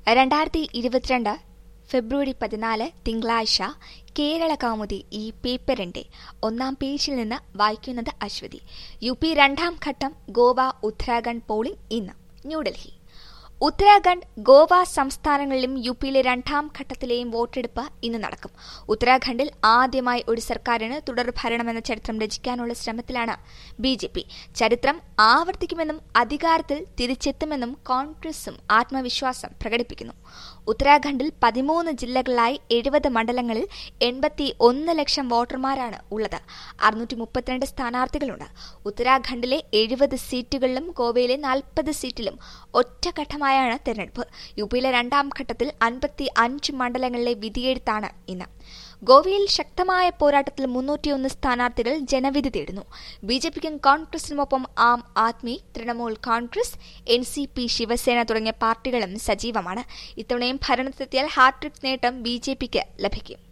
രണ്ടായിരത്തി ഇരുപത്തിരണ്ട് ഫെബ്രുവരി പതിനാല് തിങ്കളാഴ്ച കേരള കൗമുദി ഈ പേപ്പറിന്റെ ഒന്നാം പേജിൽ നിന്ന് വായിക്കുന്നത് അശ്വതി യു പി രണ്ടാം ഘട്ടം ഗോവ ഉത്തരാഖണ്ഡ് പോളിംഗ് ഇന്ന് ന്യൂഡൽഹി ഉത്തരാഖണ്ഡ് ഗോവ സംസ്ഥാനങ്ങളിലും യു പിയിലെ രണ്ടാം ഘട്ടത്തിലെയും വോട്ടെടുപ്പ് ഇന്ന് നടക്കും ഉത്തരാഖണ്ഡിൽ ആദ്യമായി ഒരു സർക്കാരിന് തുടർ ഭരണമെന്ന ചരിത്രം രചിക്കാനുള്ള ശ്രമത്തിലാണ് ബി ജെ പി ചരിത്രം ആവർത്തിക്കുമെന്നും അധികാരത്തിൽ തിരിച്ചെത്തുമെന്നും കോൺഗ്രസും ആത്മവിശ്വാസം പ്രകടിപ്പിക്കുന്നു ഉത്തരാഖണ്ഡിൽ പതിമൂന്ന് ജില്ലകളിലായി എഴുപത് മണ്ഡലങ്ങളിൽ എൺപത്തി ഒന്ന് ലക്ഷം വോട്ടർമാരാണ് ഉള്ളത് അറുന്നൂറ്റി മുപ്പത്തിരണ്ട് സ്ഥാനാർത്ഥികളുണ്ട് ഉത്തരാഖണ്ഡിലെ എഴുപത് സീറ്റുകളിലും ഗോവയിലെ നാൽപ്പത് സീറ്റിലും ഒറ്റഘട്ടമായാണ് തെരഞ്ഞെടുപ്പ് യു പിയിലെ രണ്ടാം ഘട്ടത്തിൽ അൻപത്തി അഞ്ച് മണ്ഡലങ്ങളിലെ വിധിയെഴുത്താണ് ഇന്ന് ഗോവയിൽ ശക്തമായ പോരാട്ടത്തിൽ മുന്നൂറ്റിയൊന്ന് സ്ഥാനാർത്ഥികൾ ജനവിധി തേടുന്നു ബി ജെ പിക്കും കോൺഗ്രസിനുമൊപ്പം Aam Aadmi Trinamool Congress N C P Shiv Sena തുടങ്ങിയ പാർട്ടികളും സജീവമാണ് ഇത്തവണയും ഭരണത്തിലെത്തിയാൽ ഹാട്രിക് നേട്ടം ബി ജെ പിക്ക് ലഭിക്കും